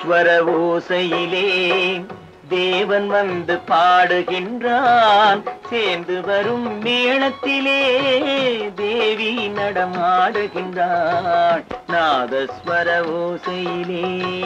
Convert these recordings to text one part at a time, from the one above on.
நாதஸ்வர ஓசையிலே தேவன் வந்து பாடுகின்றான் சேர்ந்து வரும் மேளத்திலே தேவி நடமாடுகின்றாள் நாதஸ்வர ஓசையிலே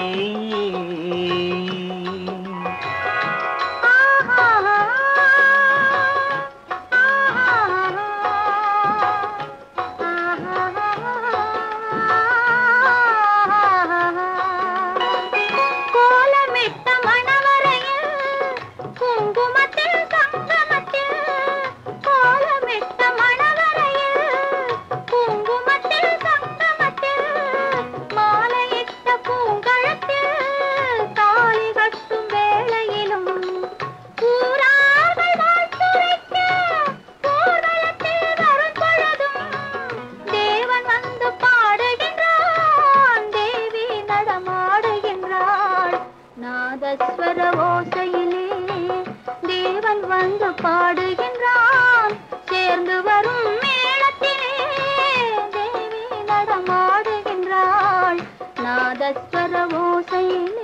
கோலமிட்ட மணவரையில் குங்குமத்தில் சங்கமத்தில் கோலமிட்ட மணவரையில் குங்குமத்தில் சங்கமத்தில் மாலையிட்ட பூங்கழத்தில் தாலி கட்டும் வேளையிலும் ஊரார்கள் வாழ்த்துரைக்க ஊர்வலத்தில் வரும் பொழுதும் தேவன் வந்து பாடுகின்றான் தேவி நடமாடுகின்றாள் நாதஸ்வர ஓசையிலே தேவன் வந்து பாடுகின்றான் சேர்ந்து வரும் மேளத்திலே தேவி நடமாடுகின்றாள் நாதஸ்வர ஓசையிலே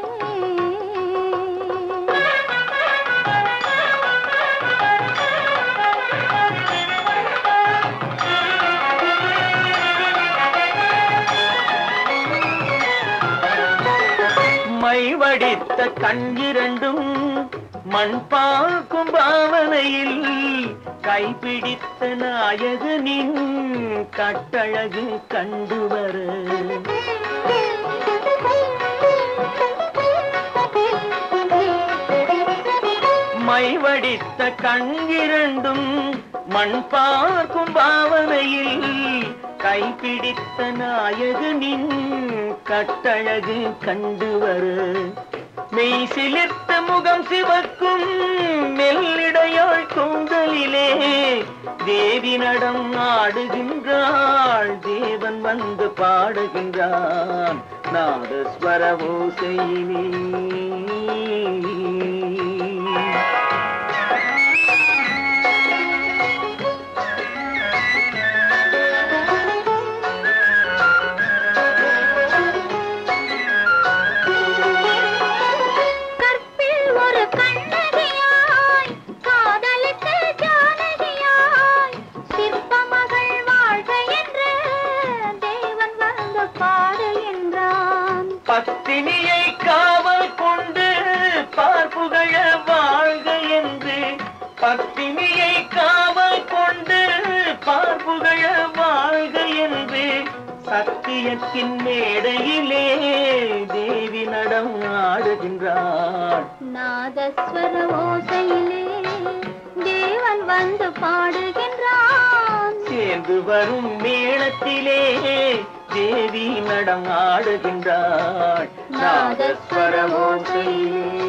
மை வடித்த கண்ணிரண்டும் மண் பார்க்கும் பாவனையில் கைப்பிடித்த நாயகனின் கட்டழகு கண்டு வர மை வடித்த கண்ணிரண்டும் மண் பார்க்கும் பாவனையில் கைப்பிடித்த நாயகனின் கட்டழகு கண்டு வர மெய் சிலிர்த்த முகம் சிவக்கும் மெல்லிடையாள் கூந்தலிலே தேவி நடம் ஆடுகின்றாள் தேவன் வந்து பாடுகின்றான் நாதஸ்வர ஓசையிலே கற்பில் ஒரு கண்ணகியாய் காதலுக்கு ஜானகியாய் சிற்ப மகள் வாழ்க என்று தேவன் வந்து பாடுகின்றான் பத்தினியை காவல் கொண்டு பார்ப்புகழ வாழ்க என்று பத்தினியை காவல் கொண்டு பார்ப்புகழ வாழ்க என்று சத்தியத்தின் மேடையிலே தேவி நடம் ஆடுகின்றாள் நாதஸ்வர ஓசையிலே தேவன் வந்து பாடுகின்றான் சேர்ந்து வரும் மேளத்திலே தேவி நடம் ஆடுகின்றாள் நாதஸ்வர ஓசையிலே